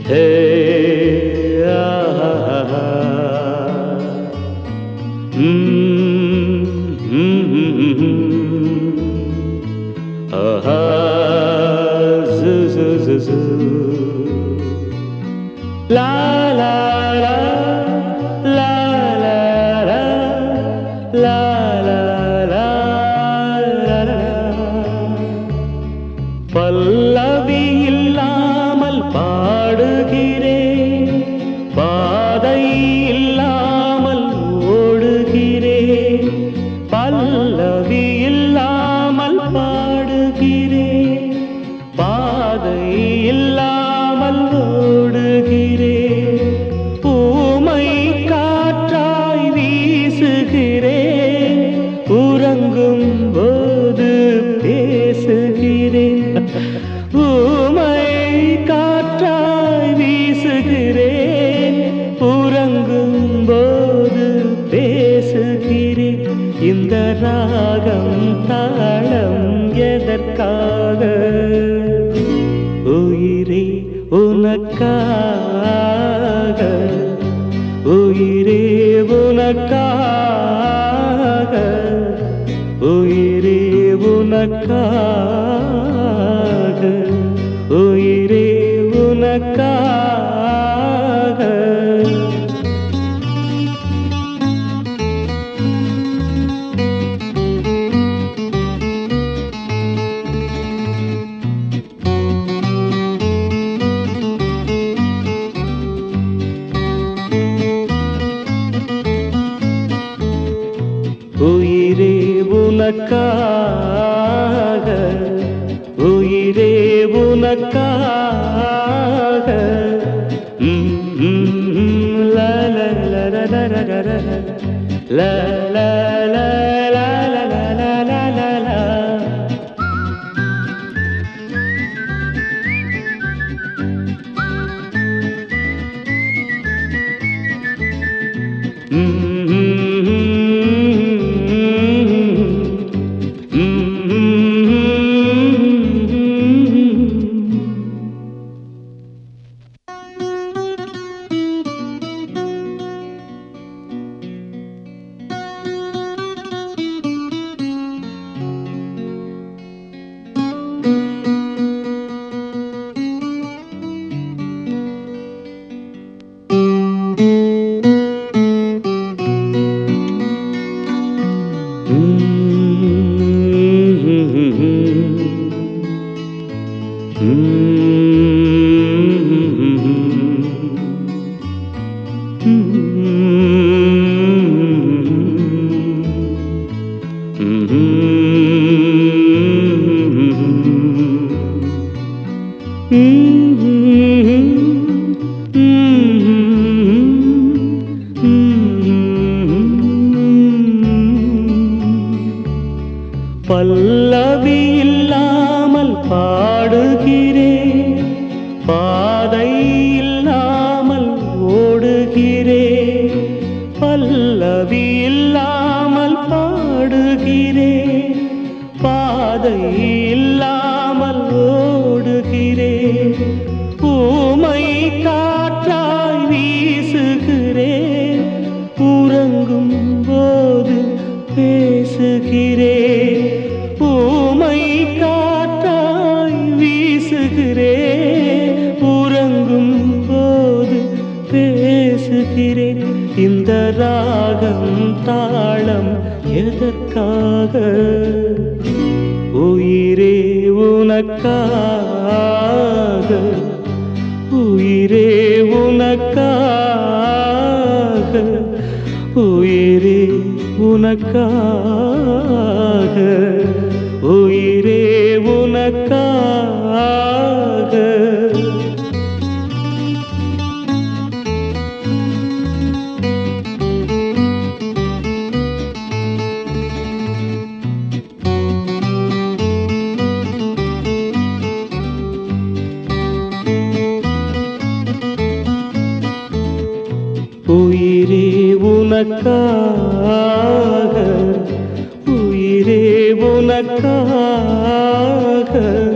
ஹே ஆஹா ம், ம், ம், ம். ஆஹா ஜு, ஜு, ஜு, ஜு. லா லா லா லா லா லா லா லா லா லா லா. பல்லவி இல்லாமல் பாடுகிறேன் பாதை இல்லாமல் ஓடுகிறேன் பல்லவி இல்லாமல் பாடுகிறேன் பாதை இல்லாமல் ஓடுகிறேன் பூமை காற்றாய் வீசுகிறேன் உறங்கும் போது பேசுகிறேன் பூமை காற்றாய் வீசுகிறேன் உறங்கும் போது பேசுகிறேன் இந்த ராகம் தாளம் எதற்காக உயிரே உனக்காக உயிரே உனக்காக உயிரே உனக்காக உயிரே உனக்காக உயிரே உனக்காக உயிரே உனக்காக ம், ம், ம், லா, லா, லா, லா, லா, லா, லா, லா, லா, லா, லா, லா, லா, லா, லா, லா, லா. பல்லவி இல்லாமல் பாடுகிறேன் பாதை இல்லாமல் ஓடுகிறேன் பல்லவி இல்லாமல் பாடுகிறேன் பாதை இல்லாமல் ஓடுகிறேன் பூமை காற்றாய் வீசுகிறேன் உறங்கும் போது பேசுகிறேன் பூமை காற்றாய் வீசுகிறேன் உறங்கும் போது பேசுகிறேன் இந்த ராகம் தாளம் எதற்காக உயிரே உனக்காக உயிரே உனக்காக உயிரே உனக்காக உயிரே உனக்காக உயிரே உனக்காக உயிரே உனக்காக